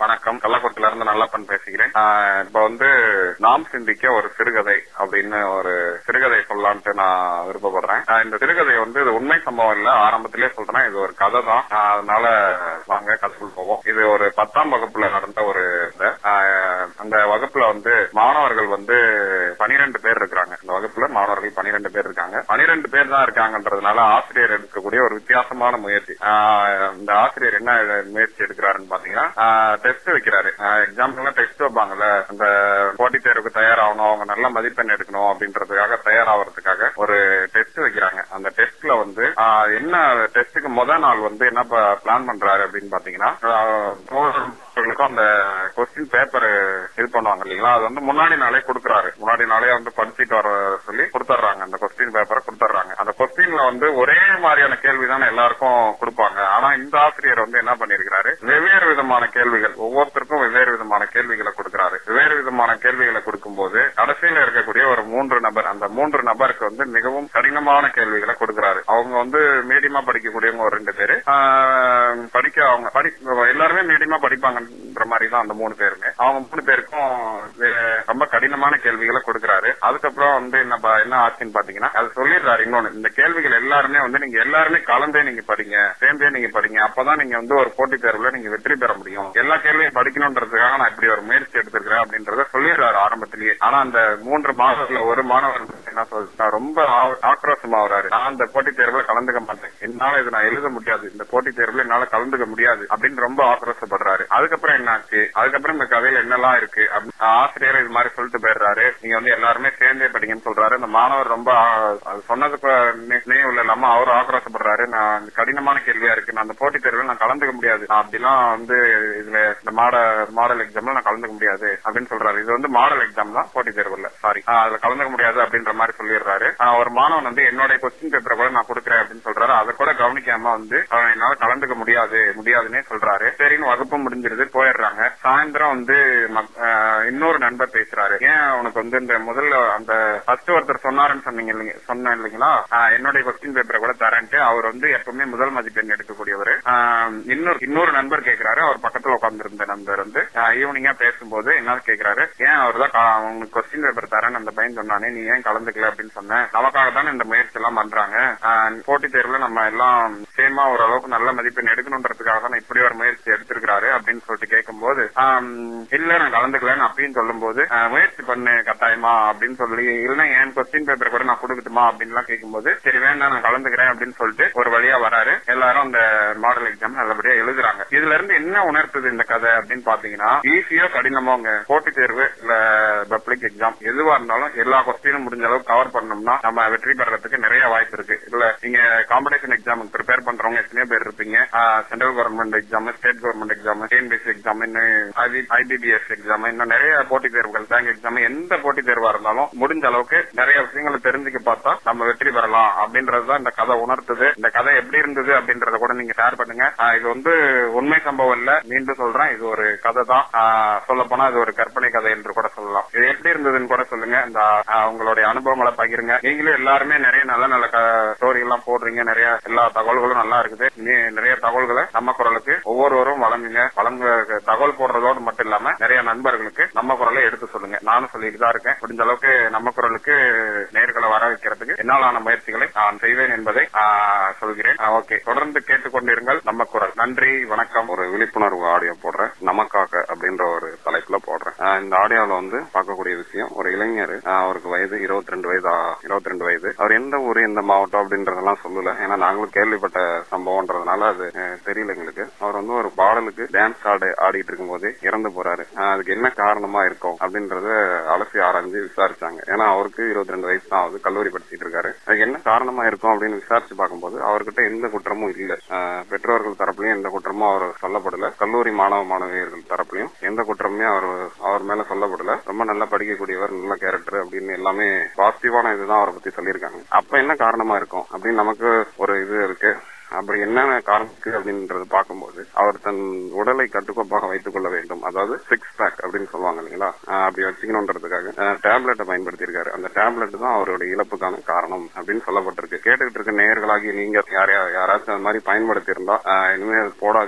வணக்கம் கள்ளக்குளத்துல இருந்து நல்லப்பன் பேசுகிறேன் ஆஹ் இப்ப வந்து நாம் சிந்திக்க ஒரு சிறுகதை அப்படின்னு ஒரு சிறுகதை சொல்லலான்ட்டு நான் விருப்பப்படுறேன் ஆஹ் இந்த சிறுகதை வந்து இது உண்மை சம்பவம் இல்ல ஆரம்பத்திலே சொல்றேன் இது ஒரு கதை தான் ஆஹ் அதனால வாங்க கதைக்குள் போவோம் இது ஒரு பத்தாம் வகுப்புல நடந்த ஒரு இது. ஆஹ் அந்த வகுப்புல வந்து மாணவர்கள் வந்து பனிரெண்டு பேர் இருக்கிறாங்க இந்த வகுப்புல மாணவர்கள் பனிரெண்டு பேர் இருக்காங்க பனிரெண்டு பேர் தான் இருக்காங்கன்றதுனால ஆசிரியர் எடுக்கக்கூடிய ஒரு வித்தியாசமான முயற்சி ஆஹ் இந்த ஆசிரியர் என்ன முயற்சி எடுக்கிறாருன்னு பாத்தீங்கன்னா டெஸ்ட் வைக்கிறாரு எக்ஸாம்பிள் டெஸ்ட் வைப்பாங்கல்ல அந்த போட்டித் தேர்வுக்கு தயாராகணும் அவங்க நல்ல மதிப்பெண் எடுக்கணும் அப்படின்றதுக்காக தயாராகிறதுக்காக ஒரு டெஸ்ட் வைக்கிறாங்க அந்த டெஸ்ட்ல வந்து ஆஹ் என்ன டெஸ்ட்டுக்கு முத நாள் வந்து என்ன பிளான் பண்றாரு அப்படின்னு பாத்தீங்கன்னா ஆஹ் தோழர்களுக்கும் அந்த கொஸ்டின் பேப்பர் இது பண்ணுவாங்க இல்லைங்களா அது வந்து முன்னாடி நாளே கொடுக்குறாரு முன்னாடி நாளே வந்து படிச்சுட்டு வர சொல்லி கொடுத்துட்றாங்க அந்த கொஸ்டின் பேப்பரை கொடுத்துட்றாங்க அந்த கொஸ்டின்ல வந்து ஒரே மாதிரியான கேள்வி தானே எல்லாருக்கும் கொடுப்பாங்க ஆனா இந்த ஆசிரியர் வந்து என்ன பண்ணிருக்கிறாரு வெவ்வேறு விதமான கேள்விகள் ஒவ்வொருத்தருக்கும் வெவ்வேறு விதமான கேள்விகளை கொடுக்கிறாரு வெவ்வேறு விதமான கேள்விகளை கொடுக்கும்போது கடைசியில இருக்கக்கூடிய ஒரு மூன்று நபர் அந்த மூன்று நபருக்கு வந்து மிகவும் கடினமான கேள்விகளை கொடுக்கிறாரு அவங்க வந்து மீடியமா படிக்கக்கூடியவங்க ஒரு ரெண்டு பேரு ஆஹ் படிக்க அவங்க படி எல்லாருமே மீடியமா படிப்பாங்கன்ற மாதிரி தான் அந்த மூணு பேருமே அவங்க மூணு பேருக்கும் வே- ரொம்ப கடினமான கேள்விகளை கொடுக்கிறாரு அதுக்கப்புறம் வந்து என்ன பா- என்ன ஆச்சுன்னு பாத்தீங்கன்னா அது சொல்லிடுறாரு இன்னொன்னு இந்த கேள்விகள் எல்லாருமே வந்து நீங்க எல்லாருமே கலந்தே நீங்க படிங்க சேர்ந்தே நீங்க படிங்க அப்பதான் நீங்க வந்து ஒரு போட்டித் தேர்வுல நீங்க வெற்றி பெற முடியும் எல்லா கேள்வியும் படிக்கணும்ன்றதுக்காக நான் இப்படி ஒரு முயற்சி எடுத்திருக்கிறேன் அப்படின்றத சொல்லிடுறாரு ஆரம்பத்திலேயே ஆனா அந்த மூன்று மாணவர்ல ஒரு மாணவர் என்ன சொல்றா ரொம்ப ஆ- ஆக்ரோஷமாகறாரு நான் அந்த போட்டித் தேர்வுல கலந்துக்க மாட்டேன் என்னால இது நான் எழுத முடியாது இந்த போட்டித் தேர்வுல என்னால கலந்துக்க முடியாது அப்படின்னு ரொம்ப ஆக்ரோஷப்படுறாரு அதுக்கப்புறம் என்னாச்சு அதுக்கப்புறம் இந்த கதையில என்னெல்லாம் இருக்கு அப்படின்னு ஆசிரியர் இது மாதிரி சொல்லிட்டு போயிடுறாரு நீங்க வந்து எல்லாருமே சேர்ந்தே படிங்கன்னு சொல்றாரு இந்த மாணவர் ரொம்ப ஆ- அது சொன்னதுக்கு நி- நினைவுல இல்லாம அவரும் ஆக்ரோஷப்படுறாரு நான் இந்த கடினமான கேள்வியா இருக்கு நான் அந்த போட்டித் தேர்வுல நான் கலந்துக்க முடியாது நான் அப்படிலாம் வந்து இதுல இந்த மாட மாடல் எக்ஸாம்ல நான் கலந்துக்க முடியாது அப்படின்னு சொல்றாரு இது வந்து மாடல் எக்ஸாம் தான் போட்டித் தேர்வுல சாரி அதுல கலந்துக்க முடியாது அப்படின்ற மாதிரி சொல்லிடுறாரு ஆனா ஒரு மாணவன் வந்து என்னுடைய கொஸ்டின் பேப்பரை கூட நான் கொடுக்குறேன் அப்படின்னு சொல்றாரு அதை கூட கவனிக்காம வந்து அவன் என்னால கலந்துக்க முடியாது முடியாதுன்னே சொல்றாரு சரின்னு வகுப்பு முடிஞ்சிருது போயிடுறாங்க சாயந்தரம் வந்து மக்- ஆஹ் இன்னொரு நண்பர் பேசுறாரு ஏன் உனக்கு வந்து இந்த முதல்ல அந்த ஃபர்ஸ்ட் ஒருத்தர் சொன்னாருன்னு சொன்னீங்க இல்லைங்க சொன்னேன் இல்லைங்களா ஆஹ் என்னுடைய கொஸ்டின் பேப்பரை கூட தரேன்ட்டு அவர் வந்து எப்பவுமே முதல் மதிப்பெண் எடுக்கக்கூடியவர் ஆஹ் இன்னொரு இன்னொரு நண்பர் கேக்குறாரு அவர் பக்கத்துல உட்கார்ந்திருந்த நண்பர் வந்து ஈவினிங்கா பேசும்போது என்ன கேக்குறாரு ஏன் அவர் தான் உங்களுக்கு கொஸ்டின் பேப்பர் தரேன் அந்த பையன் சொன்னானே நீ ஏன் கலந்துக்கல அப்படின்னு சொன்னேன் நமக்காக தானே இந்த முயற்சி எல்லாம் பண்றாங்க ஆஹ் போட்டித் தேர்வுல நம்ம எல்லாம் சேமா ஓரளவுக்கு நல்ல மதிப்பெண் எடுக்கணுன்றதுக்காக தான் இப்படி ஒரு முயற்சி எடுத்திருக்கிறாரு அப்படின்னு சொல்லிட்டு கேட்கும்போது ஆம், இல்ல நான் கலந்துக்கலன்னு அப்படின்னு சொல்லும்போது ஆஹ், முயற்சி பண்ணு கட்டாயமா அப்படின்னு சொல்லி இல்லைன்னா என் கொஸ்டின் பேப்பர் கூட நான் கொடுக்கட்டுமா அப்படின்லாம் கேட்கும்போது சரி வேண்டாம் நான் கலந்துக்கிறேன் அப்படின்னு சொல்லிட்டு ஒரு வழியா வராரு எல்லாரும் அந்த மாடல் எக்ஸாம் நல்லபடியா எழுதுறாங்க இதுல இருந்து என்ன உணர்த்துது இந்த கதை அப்படின்னு பாத்தீங்கன்னா ஈஸியோ கடினமோங்க போட்டித் தேர்வு இல்ல பப்ளிக் எக்ஸாம் எதுவா இருந்தாலும் எல்லா கொஸ்டினும் முடிஞ்ச அளவுக்கு கவர் பண்ணோம்னா நம்ம வெற்றி பெறறதுக்கு நிறைய வாய்ப்பு இருக்கு இல்ல நீங்க காம்படிஷன் எக்ஸாமுக்கு ப்ரிப்பேர் பண்றவங்க எத்தனையோ பேர் இருப்பீங்க central government exam state government exam TNPSC exam இன்னும் ஐபிபிஎஸ் எக்ஸாம் இன்னும் நிறைய போட்டித் தேர்வுகள் பேங்க் எக்ஸாம் எந்த போட்டித் தேர்வா இருந்தாலும் முடிஞ்ச அளவுக்கு நிறைய விஷயங்களை தெரிஞ்சுக்க பார்த்தா நம்ம வெற்றி பெறலாம் அப்படின்றதுதான் இந்த கதை உணர்த்துது இந்த கதை எப்படி இருந்தது அப்படின்றத கூட நீங்க ஷேர் பண்ணுங்க ஆஹ் இது வந்து உண்மை சம்பவம் இல்ல மீண்டும் சொல்றேன் இது ஒரு கதை தான் சொல்ல போனா இது ஒரு கற்பனை கதை என்று கூட சொல்லலாம் இது எப்படி இருந்ததுன்னு கூட சொல்லுங்க இந்த ஆஹ், உங்களுடைய அனுபவங்களை பகிருங்க நீங்களும் எல்லாருமே நிறைய நல்ல நல்ல ஸ்டோரி எல்லாம் போடுறீங்க நிறைய எல்லா தகவல்களும் நல்லா இருக்குது நீ- நிறைய தகவல்களை நம்ம குரலுக்கு ஒவ்வொருவரும் வழங்குங்க வழங்க தகவல் போடுறதோடு மட்டும் இல்லாம நிறைய நண்பர்களுக்கு நம்ம குரலை எடுத்து சொல்லுங்க நானும் சொல்லிட்டு தான் இருக்கேன் முடிஞ்ச அளவுக்கு நம்ம குரலுக்கு நேர்களை வர வைக்கிறதுக்கு என்னாலான முயற்சிகளை நான் செய்வேன் என்பதை ஆஹ், சொல்கிறேன் ஓகே தொடர்ந்து கேட்டுக்கொண்டிருங்கள் நம்ம குரல் நன்றி வணக்கம் ஒரு விழிப்புணர்வு ஆடியோ போடுறேன் நமக்காக அப்படின்ற ஒரு தலைப்புல போடுறேன் ஆஹ், இந்த ஆடியோல வந்து பார்க்கக்கூடிய விஷயம் ஒரு இளைஞர் ஆஹ், அவருக்கு வயது இருபத்தி ரெண்டு வயது இருபத்தி ரெண்டு வயது அவர் எந்த ஊரு எந்த மாவட்டம் அப்படின்றதெல்லாம் சொல்லல ஏன்னா நாங்களும் கேள்விப்பட்ட சம்பவம்ன்றதுனால அது அஹ், தெரியல எங்களுக்கு அவர் வந்து ஒரு பாடலுக்கு டான்ஸ் ஆடு ஆடிட்டு இருக்கும்போது இறந்து போறாரு ஆஹ், அதுக்கு என்ன காரணமா இருக்கும் அப்படின்றத அலசி ஆராய்ஞ்சு விசாரிச்சாங்க ஏன்னா அவருக்கு இருபத்தி ரெண்டு வயசு தான் ஆகுது கல்லூரி படிச்சிட்டு இருக்காரு அதுக்கு என்ன காரணமா இருக்கும் அப்படின்னு விசாரிச்சு பார்க்கும்போது அவர்கிட்ட எந்த குற்றமும் இல்ல ஆஹ், பெற்றோர்கள் தரப்புலயும் எந்த குற்றமும் அவர் சொல்லப்படல கல்லூரி மாணவ மாணவியர்கள் தரப்புலயும் எந்த குற்றமுமே அவர் அவர் மேல சொல்லப்படல ரொம்ப நல்லா படிக்கக்கூடியவர் நல்ல கேரக்டர் அப்படின்னு எல்லாமே பாசிட்டிவான இதுதான் அவரை பத்தி சொல்லியிருக்காங்க அப்ப என்ன காரணமா இருக்கும் அப்படின்னு நமக்கு ஒரு இது இருக்கு அப்படி என்ன காரணத்துக்கு அப்படின்றது பார்க்கும்போது அவர் தன் உடலை கட்டுக்கோப்பாக வைத்துக் கொள்ள வேண்டும் அதாவது சிக்ஸ் பேக் அப்படின்னு சொல்லுவாங்க இல்லைங்களா ஆஹ் அப்படி வச்சுக்கணுன்றதுக்காக டேப்லெட்டை பயன்படுத்தியிருக்காரு அந்த டேப்லெட் தான் அவருடைய இழப்புக்கான காரணம் அப்படின்னு சொல்லப்பட்டிருக்கு கேட்டுக்கிட்டு இருக்க நேயர்களாகி நீங்க யாரையா யாராச்சும் அந்த மாதிரி பயன்படுத்தி இருந்தா இனிமே அது போடாதீங்க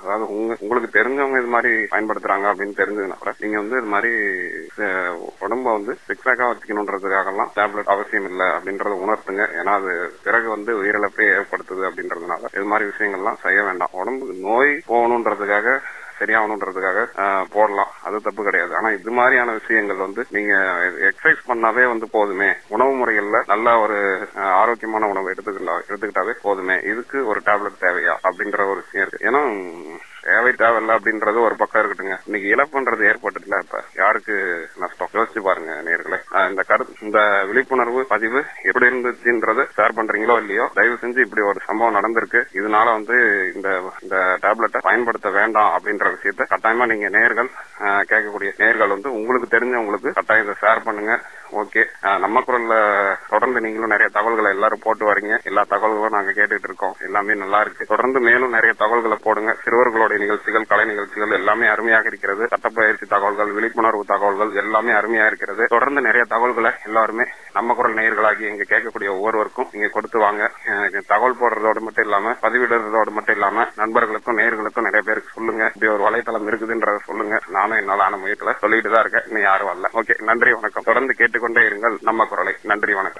அதாவது உங்க உங்களுக்கு தெரிஞ்சவங்க இது மாதிரி பயன்படுத்துறாங்க அப்படின்னு தெரிஞ்சதுன்னா கூட நீங்க வந்து இது மாதிரி அஹ், உடம்ப வந்து சிக்ஸாக்கா வச்சுக்கணுன்றதுக்காகலாம் டேப்லெட் அவசியம் இல்லை அப்படின்றத உணர்த்துங்க ஏன்னா அது பிறகு வந்து உயிரிழப்பை ஏற்படுத்துது அப்படின்றதுனால இது மாதிரி விஷயங்கள்லாம் செய்ய வேண்டாம் உடம்பு நோய் போகணுன்றதுக்காக சரியாகணுன்றதுக்காக அஹ், போடலாம் அது தப்பு கிடையாது ஆனா இது மாதிரியான விஷயங்கள் வந்து நீங்க எக்ஸசைஸ் பண்ணாவே வந்து போதுமே உணவு முறைகள்ல நல்ல ஒரு அஹ், ஆரோக்கியமான உணவு எடுத்துக்கலாம் எடுத்துக்கிட்டாவே போதுமே இதுக்கு ஒரு டேப்லெட் தேவையா அப்படின்ற ஒரு விஷயம் இருக்கு ஏன்னா உம், தேவை தேவையில்ல அப்படின்றது ஒரு பக்கம் இருக்கட்டுங்க இன்னைக்கு இழப்புன்றது ஏற்பட்டுல இப்ப யாருக்கு நஷ்டம் யோசிச்சு பாருங்க நேர்களே இந்த கருத்து இந்த விழிப்புணர்வு பதிவு எப்படி இருந்துச்சுன்றத ஷேர் பண்றீங்களோ இல்லையோ தயவு செஞ்சு இப்படி ஒரு சம்பவம் நடந்திருக்கு இதனால வந்து இந்த இந்த டேப்லெட்டை பயன்படுத்த வேண்டாம் அப்படின்ற விஷயத்த கட்டாயமா நீங்க நேர்கள் அஹ், கேட்கக்கூடிய நேர்கள் வந்து உங்களுக்கு தெரிஞ்சவங்களுக்கு கட்டாயம் இதை ஷேர் பண்ணுங்க ஓகே நம்ம குரல்ல தொடர்ந்து நீங்களும் நிறைய தகவல்களை எல்லாரும் போட்டு வரீங்க எல்லா தகவல்களும் நாங்க கேட்டுட்டு இருக்கோம் எல்லாமே நல்லா இருக்கு தொடர்ந்து மேலும் நிறைய தகவல்களை போடுங்க சிறுவர்களுடைய நிகழ்ச்சிகள் கலை நிகழ்ச்சிகள் எல்லாமே அருமையாக இருக்கிறது சட்டப்பயிற்சி தகவல்கள் விழிப்புணர்வு தகவல்கள் எல்லாமே அருமையா இருக்கிறது தொடர்ந்து நிறைய தகவல்களை எல்லாருமே நம்ம குரல் நேயர்களாகி இங்க கேட்கக்கூடிய ஒவ்வொருவருக்கும் நீங்க கொடுத்து வாங்க அஹ் தகவல் போடுறதோடு மட்டும் இல்லாம பதிவிடுறதோடு மட்டும் இல்லாம நண்பர்களுக்கும் நேயர்களுக்கும் நிறைய பேருக்கு சொல்லுங்க இப்படி ஒரு வலைத்தளம் இருக்குதுன்றத சொல்லுங்க நானும் என்னால ஆன முயற்சியில சொல்லிட்டு தான் இருக்கேன் இன்னும் யாரும் வரல ஓகே நன்றி வணக்கம் தொடர்ந்து கேட்டுக்கொண்டே இருங்கள் நம்ம குரலை நன்றி வணக்கம்